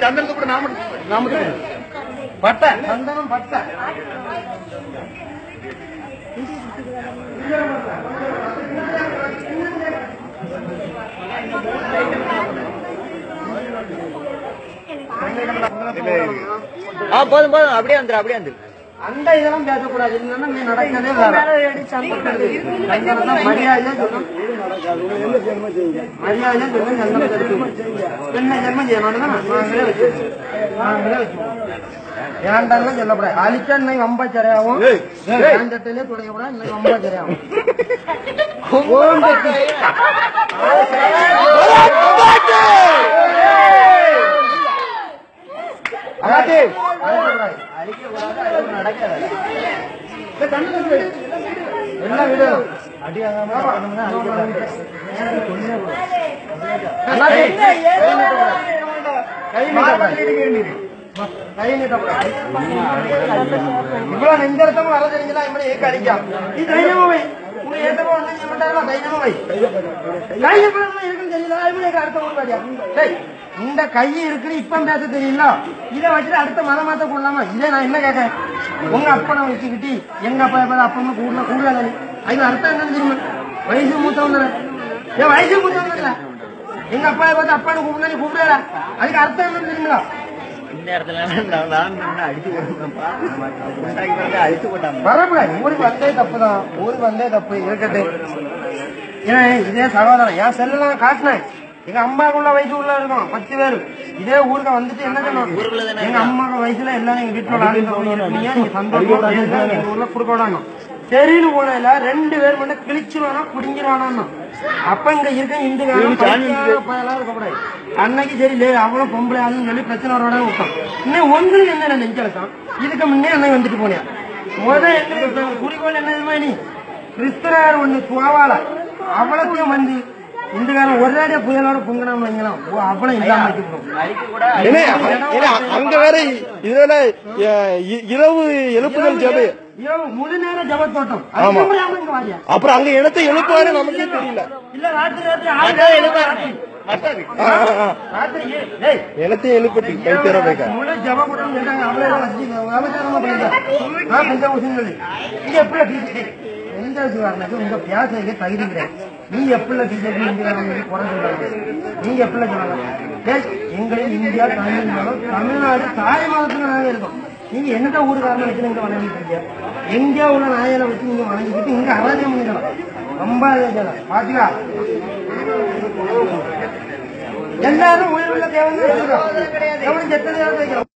சந்தனத்தை கூட நாம நாம பட்டை சந்தனம் பட்டை ஆ போதும் போதும் அப்படியே வந்துரு அப்படியே வந்துரு அந்த இதெல்லாம் பேசக்கூடாது இல்லைன்னா நீ நடக்கவே வேற சந்தனம் தான் மரியாதையா சொல்லணும் மரியாதையா சொல்லணும் சந்தனம் தெரிவிக்கணும். என்ன ஜென்மம் செய்யணும் நாங்களே வச்சு நாங்களே வச்சு ஏன்டாலும் சொல்லக்கூடாது அழிச்சா இன்னைக்கு வம்பா சரியாகும் ஏண்டத்திலே துடையக்கூடாது இன்னைக்கு வம்பா சரியாகும் ஓம்பட்டி. அதாட்டி, அழிக்கக்கூடாது. அழிக்கக்கூடாது, அது நடக்காது. ஏய், தண்ணி தண்ணி வை. எல்லாம் விடு. அடியாகாம பண்ணணும்னா அழிக்கக்கூடாது. அண்ணாச்சி, கை நீட்டக்கூடாது. கை நீட்டக்கூடாது. கை நீட்டக்கூடாது. இவ்வளவு நெஞ்சரத்தமா வர தெரிஞ்சா இப்படி ஏக்க அடிക്കാം நீ தைரியமா வை உனக்கு ஏத்தமா வந்து நீ மட்டும் தைரியமா வை கை எப்படி இருக்குன்னு தெரியல இப்படி அடுத்த ஊர் பாடியா டேய் இந்த கை இருக்குன்னு இப்ப பேச தெரியல இதை வச்சுட்டு அடுத்த மத மாத்த கொள்ளலாமா இதே நான் என்ன கேட்கறேன் உங்க அப்பனை வச்சுக்கிட்டு எங்க அப்பா எப்ப அப்பா கூட கூட அதுக்கு அர்த்தம் என்னன்னு தெரியுமா வயசு மூத்தவங்க ஏன் வயசு மூத்தவங்க எங்க அப்பா பார்த்து அப்பான்னு கூப்பிடல நீ கூப்பிடல அதுக்கு அர்த்தம் என்னன்னு தெரியுங்களா இந்த இடத்துல நான் நான் நின்னு அடிச்சு போட்டுருப்பா கொண்டாக்கி பிறகு அழிச்சு போட்டாங்க வரக்கூடாது ஊருக்கு வந்தே தப்பு தான் ஊருக்கு வந்தே தப்பு இருக்கட்டும் ஏன்னா இதே சகோதரன் என் செல்லாம் காட்டினேன் எங்க அம்மாக்குள்ள வயசு உள்ள இருக்கும் பத்து பேர் இதே ஊருக்கு வந்துட்டு என்ன சொன்னோம் எங்க அம்மாக்கு வயசுல எல்லாரும் எங்க வீட்டுல விளையாண்டு நீங்க சந்தோஷமா இருங்க, எங்க ஊர்ல கொடுக்க விடாங்க சரின்னு போனதுல ரெண்டு பேர் மட்டும் கிழிச்சிருவானா குடிஞ்சிருவானா அப்ப இங்க இருக்க இந்து எல்லாம் இருக்கக்கூடாது அன்னைக்கு சரி லே அவளும் பொம்பளை ஆளுன்னு சொல்லி பிரச்சனை வரோட விட்டான் இன்னும் உங்களுக்கு என்ன நெஞ்சலக்கம் இதுக்கு முன்னே அன்னைக்கு வந்துட்டு போனியா முத என்ன குறிக்கோள் என்ன தெரியுமா நீ கிறிஸ்தவர் ஒண்ணு துவாவால அவளத்தையும் வந்து இந்துக்காரன் ஒரேடியா புயலோட பொங்கினாம வைங்களாம் ஓ அவளை இல்லாம வச்சுக்கணும் ஏன்னா, ஏன்னா, அங்க வேற இதுல அஹ், இ- இரவு எழுப்புதல் ஜபை இரவு முழு நேரம் ஜபத்தோட்டம் ஆமா. அதுக்கு முடியாம இங்க வாரியா அப்புறம் அங்க இடத்தை எழுப்புவாரு நமக்கே தெரியல இல்ல ராத்திரி ராத்திரி ஆளு ஆ, ஆ, ஆ. ராத்திரி ஏ- டேய் இடத்தை எழுப்பிட்டு கை தர போய்க்க முழு ஜபக்கூடம் சொல்றாங்க அவளே எல்லாம் வச்சு விபச்சாரமா பண்ணிட்டாங்க. நான் பெஞ்ச ஊசின்னு இங்க எப்படி பிஜேபி எந்த வச்சுக்காரனுக்கு உங்க பேசுறதுக்கு தகுதி கிடையாது நீங்க எப்படி பிஜேபி இந்தியாவில் குறை சொல்றாங்க நீங்க எப்படி சொல்றாங்க டேய், எங்களுக்கு இந்தியா தமிழ்நாடு தமிழ்நாடு தாய் மாதத்துல நாங்க இருக்கோம் நீங்க எந்த ஊருக்காரனை வச்சு நீங்க வணங்கிட்டு இருக்கீங்க எங்கேயா உள்ள நாயலை வச்சு நீங்க வணங்கிட்டு இங்க அராஜகம் பண்ணிக்கலாம் ரொம்ப பாத்தீங்களா எல்லாரும் உயிர் உள்ள தேவன் எவனும் செத்ததை வைக்கிறோம்